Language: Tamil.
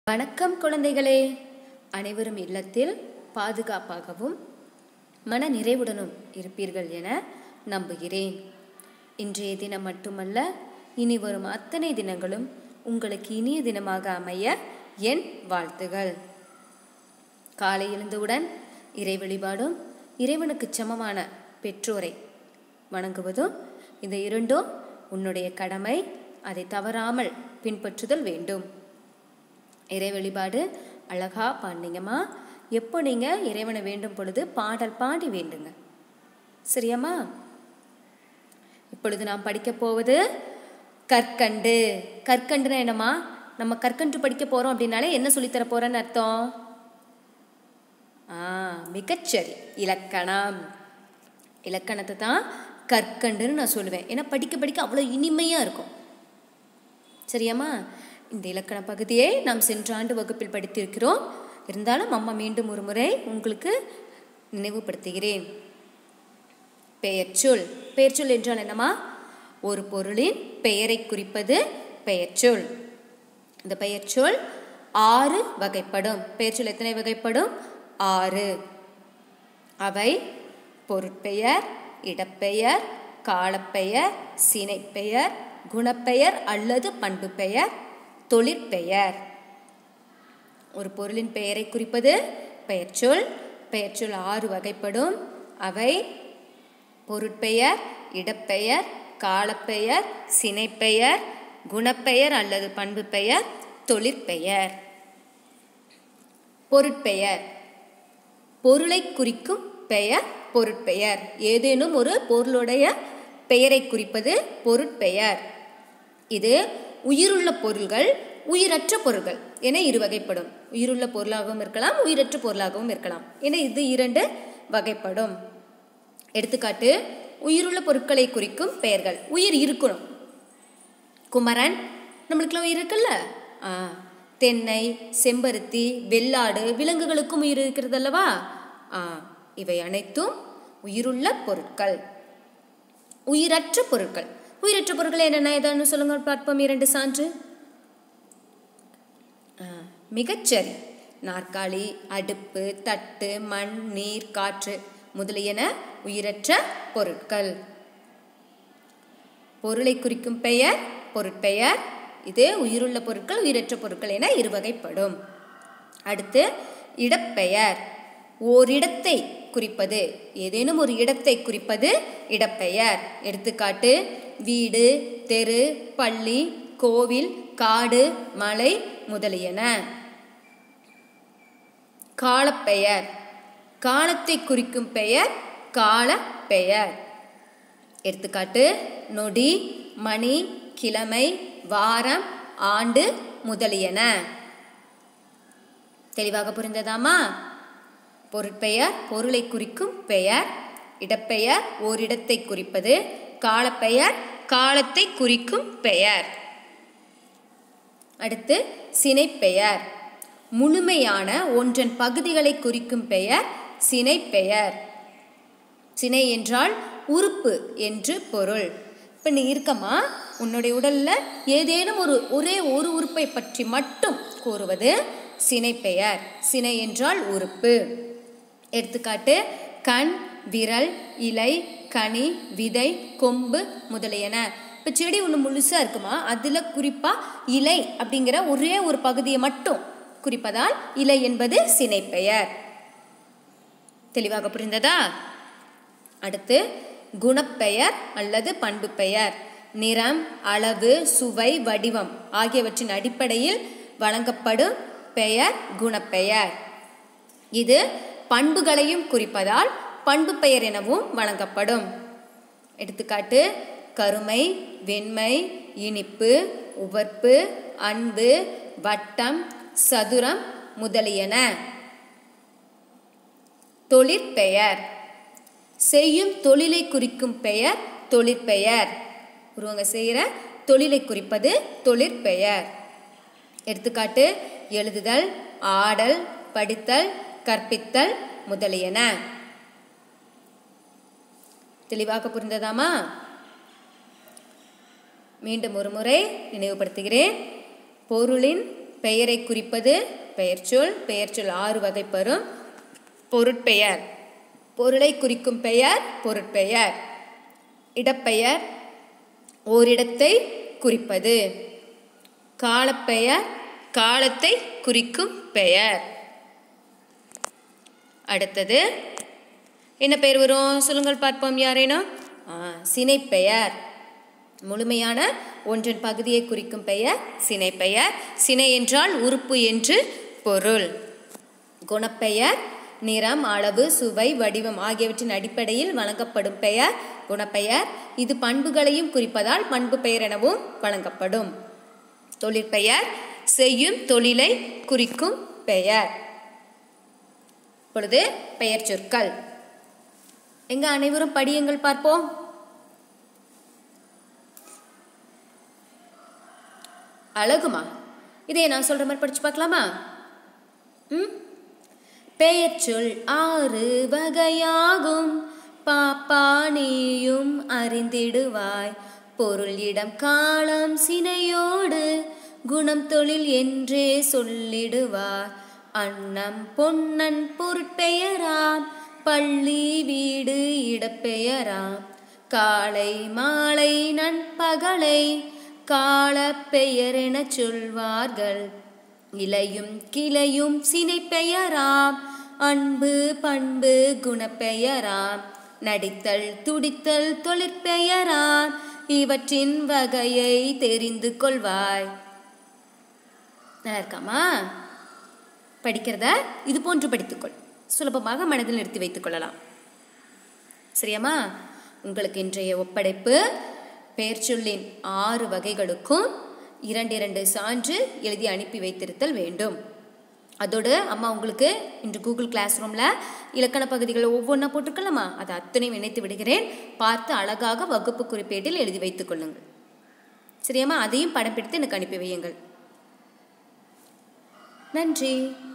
வணக்கம் குழந்தைகளே அனைவரும் இல்லத்தில் பாதுகாப்பாகவும் மன நிறைவுடனும் இருப்பீர்கள் என நம்புகிறேன் இன்றைய தினம் மட்டுமல்ல இனி வரும் அத்தனை தினங்களும் உங்களுக்கு இனிய தினமாக அமைய என் வாழ்த்துகள் காலை எழுந்தவுடன் இறை வழிபாடும் இறைவனுக்கு சமமான பெற்றோரை வணங்குவதும் இந்த இரண்டும் உன்னுடைய கடமை அதை தவறாமல் பின்பற்றுதல் வேண்டும் இறை வழிபாடு அழகா பாண்டிங்கம்மா எப்போ நீங்கள் இறைவனை வேண்டும் பொழுது பாடல் பாடி வேண்டுங்க சரியாம்மா இப்பொழுது நாம் படிக்க போவது கற்கண்டு கற்கண்டுனா என்னம்மா நம்ம கற்கண்டு படிக்க போகிறோம் அப்படின்னாலே என்ன சொல்லித்தர போகிறேன்னு அர்த்தம் ஆ மிகச்சரி இலக்கணம் இலக்கணத்தை தான் கற்கண்டுன்னு நான் சொல்லுவேன் ஏன்னா படிக்க படிக்க அவ்வளோ இனிமையாக இருக்கும் சரியாம்மா இந்த இலக்கண பகுதியை நாம் சென்ற ஆண்டு வகுப்பில் படித்திருக்கிறோம் இருந்தாலும் அம்மா மீண்டும் ஒரு முறை உங்களுக்கு நினைவுபடுத்துகிறேன் பெயர்ச்சொல் பெயர்ச்சொல் என்றால் என்னம்மா ஒரு பொருளின் பெயரை குறிப்பது பெயர்ச்சொல் இந்த பெயர்ச்சொல் ஆறு வகைப்படும் பெயர்ச்சொல் எத்தனை வகைப்படும் ஆறு அவை பொருட்பெயர் இடப்பெயர் காலப்பெயர் சினைப்பெயர் குணப்பெயர் அல்லது பண்பு பெயர் தொழிற்பெயர் ஒரு பொருளின் பெயரை குறிப்பது பெயர்ச்சொல் பெயர்ச்சொல் ஆறு வகைப்படும் அவை பொருட்பெயர் இடப்பெயர் காலப்பெயர் சினைப்பெயர் குணப்பெயர் அல்லது பண்பு பெயர் தொழிற்பெயர் பொருட்பெயர் பொருளை குறிக்கும் பெயர் பொருட்பெயர் ஏதேனும் ஒரு பொருளுடைய பெயரை குறிப்பது பொருட்பெயர் இது உயிருள்ள பொருள்கள் உயிரற்ற பொருள்கள் என இரு வகைப்படும் உயிருள்ள பொருளாகவும் இருக்கலாம் உயிரற்ற பொருளாகவும் இருக்கலாம் என இது இரண்டு வகைப்படும் எடுத்துக்காட்டு உயிருள்ள பொருட்களை குறிக்கும் பெயர்கள் உயிர் இருக்கணும் குமரன் நம்மளுக்குலாம் உயிர் இருக்குல்ல ஆ தென்னை செம்பருத்தி வெள்ளாடு விலங்குகளுக்கும் உயிர் இருக்கிறது அல்லவா ஆ இவை அனைத்தும் உயிருள்ள பொருட்கள் உயிரற்ற பொருட்கள் உயிரற்ற பொருட்கள் என்னென்ன ஏதான்னு சொல்லுங்க பார்ப்போம் இரண்டு சான்று மிகச்சரி நாற்காலி அடுப்பு தட்டு மண் நீர் காற்று முதலியன உயிரற்ற பொருட்கள் பொருளை குறிக்கும் பெயர் பொருட்பெயர் இது உயிருள்ள பொருட்கள் உயிரற்ற பொருட்கள் என இருவகைப்படும் அடுத்து இடப்பெயர் ஓரிடத்தை குறிப்பது ஏதேனும் ஒரு இடத்தை குறிப்பது இடப்பெயர் எடுத்துக்காட்டு வீடு தெரு பள்ளி கோவில் காடு மலை முதலியன காலப்பெயர் காலத்தை குறிக்கும் பெயர் கால பெயர் எடுத்துக்காட்டு நொடி மணி கிழமை வாரம் ஆண்டு முதலியன தெளிவாக புரிந்ததாமா பொருட்பெயர் பொருளை குறிக்கும் பெயர் இடப்பெயர் ஓரிடத்தை குறிப்பது காலப்பெயர் காலத்தை குறிக்கும் பெயர் அடுத்து சினைப்பெயர் முழுமையான ஒன்றன் பகுதிகளை குறிக்கும் பெயர் சினைப்பெயர் சினை என்றால் உறுப்பு என்று பொருள் இப்போ நீ இருக்கமா உன்னுடைய உடலில் ஏதேனும் ஒரு ஒரே ஒரு உறுப்பை பற்றி மட்டும் கூறுவது சினைப்பெயர் சினை என்றால் உறுப்பு எடுத்துக்காட்டு கண் விரல் இலை கனி விதை கொம்பு முதலியன இப்போ செடி ஒன்று முழுசாக இருக்குமா அதில் குறிப்பாக இலை அப்படிங்கிற ஒரே ஒரு பகுதியை மட்டும் குறிப்பதால் இலை என்பது சினைப்பெயர் தெளிவாக புரிந்ததா அடுத்து குணப்பெயர் அல்லது பண்பு பெயர் நிறம் அளவு சுவை வடிவம் ஆகியவற்றின் அடிப்படையில் வழங்கப்படும் பெயர் குணப்பெயர் இது பண்புகளையும் குறிப்பதால் பண்பு பெயர் எனவும் வழங்கப்படும் எடுத்துக்காட்டு கருமை வெண்மை இனிப்பு உவர்ப்பு அன்பு வட்டம் சதுரம் முதலியன தொழிற்பெயர் செய்யும் தொழிலை குறிக்கும் பெயர் தொழிற்பெயர் ஒருவங்க செய்கிற தொழிலை குறிப்பது தொழிற்பெயர் எடுத்துக்காட்டு எழுதுதல் ஆடல் படித்தல் கற்பித்தல் முதலியன தெளிவாக புரிந்ததாமா மீண்டும் ஒரு முறை நினைவுபடுத்துகிறேன் பொருளின் பெயரை குறிப்பது பெயர்ச்சொல் பெயர்ச்சொல் ஆறு வகைப்பெறும் பொருட்பெயர் பொருளை குறிக்கும் பெயர் பொருட்பெயர் இடப்பெயர் ஓரிடத்தை குறிப்பது காலப்பெயர் காலத்தை குறிக்கும் பெயர் அடுத்தது என்ன பெயர் வரும் சொல்லுங்கள் பார்ப்போம் யாரேனும் ஆ, சினைப்பெயர் முழுமையான ஒன்றின் பகுதியை குறிக்கும் பெயர் சினைப்பெயர் சினை என்றால் உறுப்பு என்று பொருள் குணப்பெயர் நிறம் அளவு சுவை வடிவம் ஆகியவற்றின் அடிப்படையில் வழங்கப்படும் பெயர் குணப்பெயர் இது பண்புகளையும் குறிப்பதால் பண்பு பெயர் எனவும் வழங்கப்படும் தொழிற்பெயர் செய்யும் தொழிலை குறிக்கும் பெயர் இப்பொழுது பெயர் சொற்கள் எங்க அனைவரும் படியுங்கள் பார்ப்போம் அழகுமா இதே நான் சொல்ற மாதிரி படிச்சு பார்க்கலாமா ம் பெயர் சொல் ஆறு வகையாகும் பாப்பா நீயும் அறிந்திடுவாய் பொருள் இடம் காலம் சினையோடு குணம் தொழில் என்றே சொல்லிடுவார் அன்னம் பொன்னன் பொருட்பெயராம் பள்ளி வீடு இடப்பெயராம் காலை மாலை நண்பகலை காலப் பெயர் எனச் சொல்வார்கள் இலையும் கிளையும் சினைப்பெயராம் அன்பு பண்பு குணப்பெயராம் நடித்தல் துடித்தல் தொழிற்பெயராம் இவற்றின் வகையை தெரிந்து கொள்வாய் நல்லா இருக்காமா படிக்கிறத இது போன்று படித்துக்கொள் சுலபமாக மனதில் நிறுத்தி வைத்துக் கொள்ளலாம் சரியாம்மா உங்களுக்கு இன்றைய ஒப்படைப்பு பெயர்ச்சொல்லின் ஆறு வகைகளுக்கும் இரண்டு இரண்டு சான்று எழுதி அனுப்பி வைத்திருத்தல் வேண்டும் அதோடு அம்மா உங்களுக்கு இன்று கூகுள் கிளாஸ் ரூமில் இலக்கண பகுதிகளை ஒவ்வொன்றா போட்டுக்கலாமா அதை அத்தனையும் இணைத்து விடுகிறேன் பார்த்து அழகாக வகுப்பு குறிப்பேட்டில் எழுதி வைத்துக் கொள்ளுங்கள் சரியாம்மா அதையும் படம் பிடித்து எனக்கு அனுப்பி வையுங்கள் நன்றி